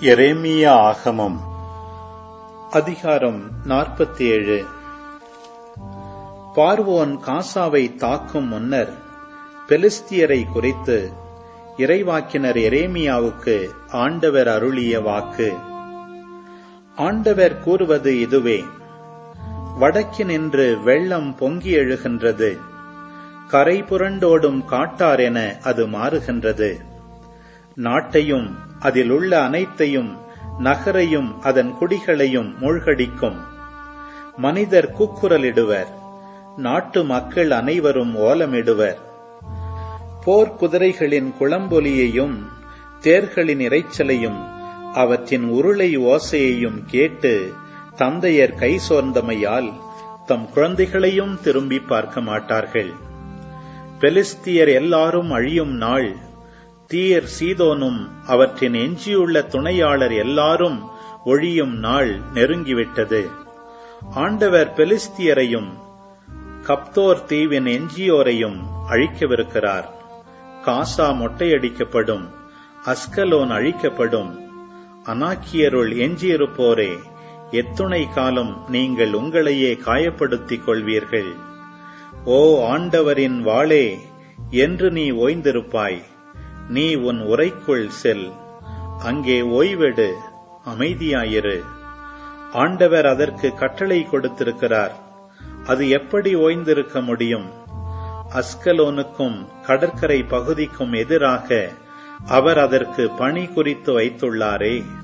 எரேமியா ஆகமம் அதிகாரம் நாற்பத்தி ஏழு பார்வோன் காசாவை தாக்கும் முன்னர் பெலிஸ்தியரை குறித்து இறைவாக்கினர் எரேமியாவுக்கு ஆண்டவர் அருளிய வாக்கு ஆண்டவர் கூறுவது இதுவே வடக்கினின்று வெள்ளம் பொங்கி எழுகின்றது கரை புரண்டோடும் காட்டார் என அது மாறுகின்றது நாட்டையும் அதில் உள்ள அனைத்தையும் நகரையும் அதன் குடிகளையும் மூழ்கடிக்கும் மனிதர் கூக்குரலிடுவர் நாட்டு மக்கள் அனைவரும் ஓலமிடுவர் போர் குதிரைகளின் குளம்பொலியையும் தேர்களின் இரைச்சலையும் அவற்றின் உருளை ஓசையையும் கேட்டு தந்தையர் கை சோர்ந்தமையால் தம் குழந்தைகளையும் திரும்பி பார்க்க மாட்டார்கள் பெலிஸ்தியர் எல்லாரும் அழியும் நாள் தீர் சீதோனும் அவற்றின் எஞ்சியுள்ள துணையாளர் எல்லாரும் ஒழியும் நாள் நெருங்கிவிட்டது ஆண்டவர் பெலிஸ்தியரையும் கப்தோர் தீவின் எஞ்சியோரையும் அழிக்கவிருக்கிறார் காசா மொட்டையடிக்கப்படும் அஸ்கலோன் அழிக்கப்படும் அனாக்கியருள் எஞ்சியிருப்போரே எத்துணை காலம் நீங்கள் உங்களையே காயப்படுத்திக் கொள்வீர்கள் ஓ ஆண்டவரின் வாளே என்று நீ ஓய்ந்திருப்பாய் நீ உன் உரைக்குள் செல் அங்கே ஓய்வெடு அமைதியாயிரு ஆண்டவர் அதற்கு கட்டளை கொடுத்திருக்கிறார் அது எப்படி ஓய்ந்திருக்க முடியும் அஸ்கலோனுக்கும் கடற்கரை பகுதிக்கும் எதிராக அவர் அதற்கு பணி குறித்து வைத்துள்ளாரே